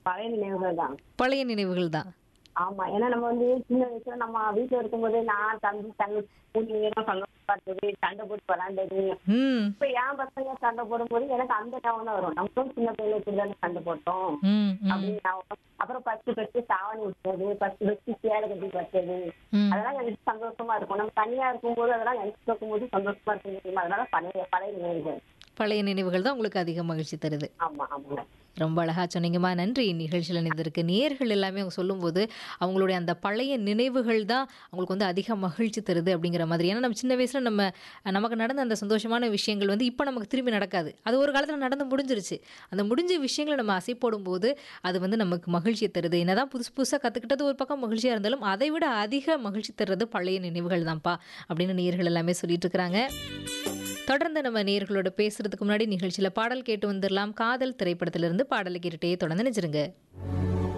பழைய நினைவுகள் தான் பழைய நினைவுகள் தான் ஆமா ஏன்னா நம்ம வந்து சின்ன வயசுல நம்ம வீட்டுல இருக்கும்போது நான் தம்பி தங்கை மூணு தான் சந்தோஷமா இருந்தது சண்டை போட்டு விளாண்டது ம் இப்ப என் பசங்க சண்டை போடும்போது எனக்கு அந்த ஞாபகம் தான் வரும் நம்மளும் சின்ன பிள்ளைல இப்படிதானே சண்டை போட்டோம் ம் ம் அப்படின்னு ஞாபகம். அப்புறம் பத்து பத்து சாவணி விட்டது பத்து பத்து சேலை கட்டி பட்டது ம். அதெல்லாம் எனக்கு சந்தோஷமா இருக்கும் நம்ம தனியா இருக்கும்போது அதெல்லாம் நினைச்சு பார்க்கும்போது சந்தோஷமா இருக்கும் தெரியுமா அதனால பழைய பழைய நினைவுகள் பழைய நினைவுகள் தான் உங்களுக்கு அதிக மகிழ்ச்சி தருது ஆமா ஆமாங்க ரொம்ப அழகா சொன்னீங்கம்மா நன்றி நிகழ்ச்சியில் இணைந்திருக்கு நேர்கள் எல்லாமே அவங்க சொல்லும்போது அவங்களுடைய அந்த பழைய நினைவுகள் தான் அவங்களுக்கு வந்து அதிக மகிழ்ச்சி தருது அப்படிங்கிற மாதிரி ஏன்னா நம்ம சின்ன வயசில் நம்ம நமக்கு நடந்த அந்த சந்தோஷமான விஷயங்கள் வந்து இப்போ நமக்கு திரும்பி நடக்காது அது ஒரு காலத்தில் நடந்து முடிஞ்சிருச்சு அந்த முடிஞ்ச விஷயங்களை நம்ம அசை போடும்போது அது வந்து நமக்கு மகிழ்ச்சியை தருது என்னதான் புதுசு புதுசாக கற்றுக்கிட்டது ஒரு பக்கம் மகிழ்ச்சியாக இருந்தாலும் அதை விட அதிக மகிழ்ச்சி தர்றது பழைய நினைவுகள் தான்ப்பா அப்படின்னு நேர்கள் எல்லாமே சொல்லிட்டு இருக்கிறாங்க தொடர்ந்து நம்ம நேர்களோட பேசுறதுக்கு முன்னாடி நிகழ்ச்சியில் பாடல் கேட்டு வந்துடலாம் காதல் திரைப்படத்திலிருந்து பாடலை கேட்டுட்டே தொடர்ந்து நினைச்சிருங்க